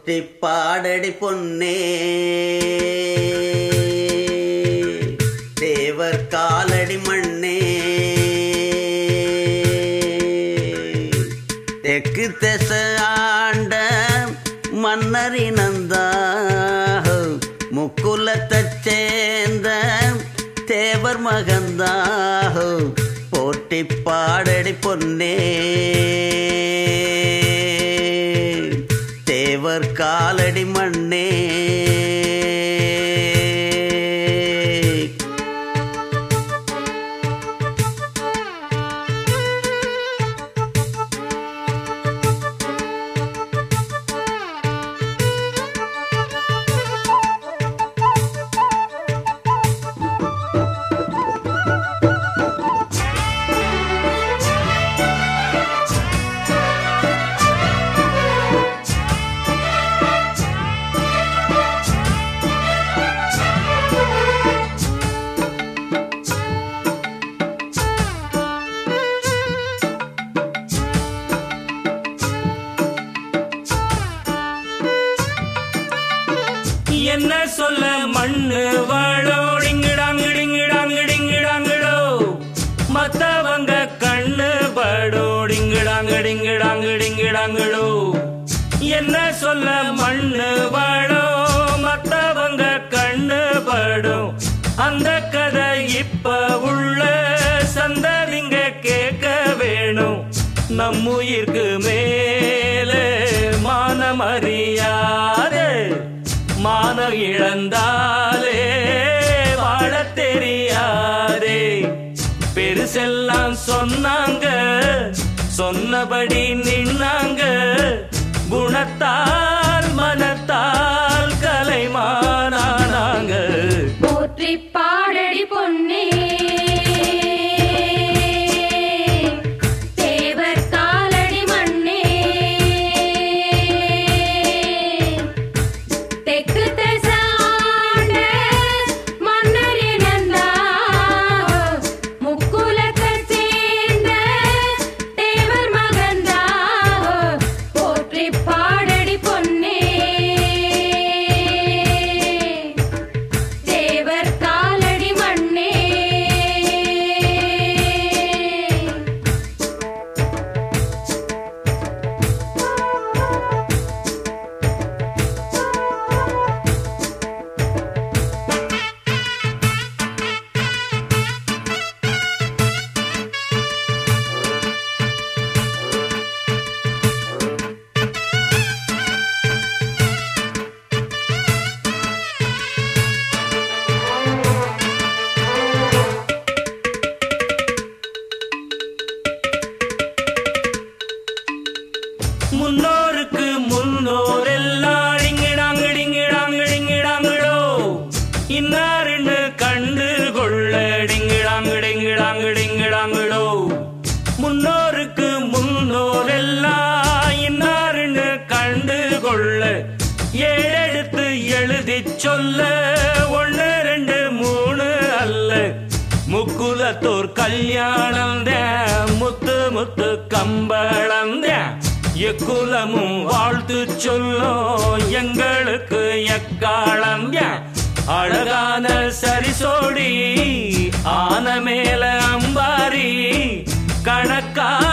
போற்றி பாடடி பொன்னே தேவர் காலடி மண்ணே தெற்கு திச ஆண்ட மன்னரினந்தா முக்குலத்தைச் சேர்ந்த தேவர் மகந்தாஹோ போற்றி பாடடி பொன்னே தேவர் காலடி மண்ணே என்ன சொல்ல மண்ணு வாழோ டிங்கிடாங்கிடிங்கிடாங்கிடிங்கிடாங்கிடோ மத்தவங்க கண்ணு படோ டிங்கிடாங்கிடிங்கிடாங்கிடிங்கிடாங்கிடோ என்ன சொல்ல மண்ணு வாழோ மத்தவங்க கண்ணு படும் அந்த கதை இப்ப உள்ள சந்ததிங்க கேட்க வேணும் நம்முயிர்க்கு மேலே மானமறியாதே மான இழந்தாலே வாழத் தெரியாதே பெருசெல்லாம் சொன்னாங்க சொன்னபடி நின்னாங்க குணத்தால் மனத்தால் கலைமானானாங்க போற்றி பாடடி பொன்னே தேவர் காலடி மண்ணே தெற்கு திசாண்ட மன்னரினந்தா முக்குலத்தைச் சேர்ந்த தேவர் மகந்தா போற்றி பாடடி பொன்னே தேவர் காலடி மண்ணே முன்னோருக்கு முன்னோர் எல்லாம் டிங்கிடாங்கிடிங்கிடாங்கிடிங்கிடாங்கிடோ இன்னாருன்னு கண்டு கொள்ள டிங்கிடாங்கிடிங்கிடாங்கிடிங்கிடாங்கிடோ முன்னோருக்கு முன்னோர் எல்லாம் இன்னாருன்னு கண்டு கொள்ள ஏழெடுத்து எழுதி சொல்ல ஒன்னு ரெண்டு மூணு அல்ல முக்குலத்தோர் கல்யாணம் முத்து முத்து கம்பளம் எக்குலமும் வாழ்த்து சொல்லும் எங்களுக்கு எக்காலம் அழகான சரிசோடி ஆன மேல அம்பாரி கணக்கா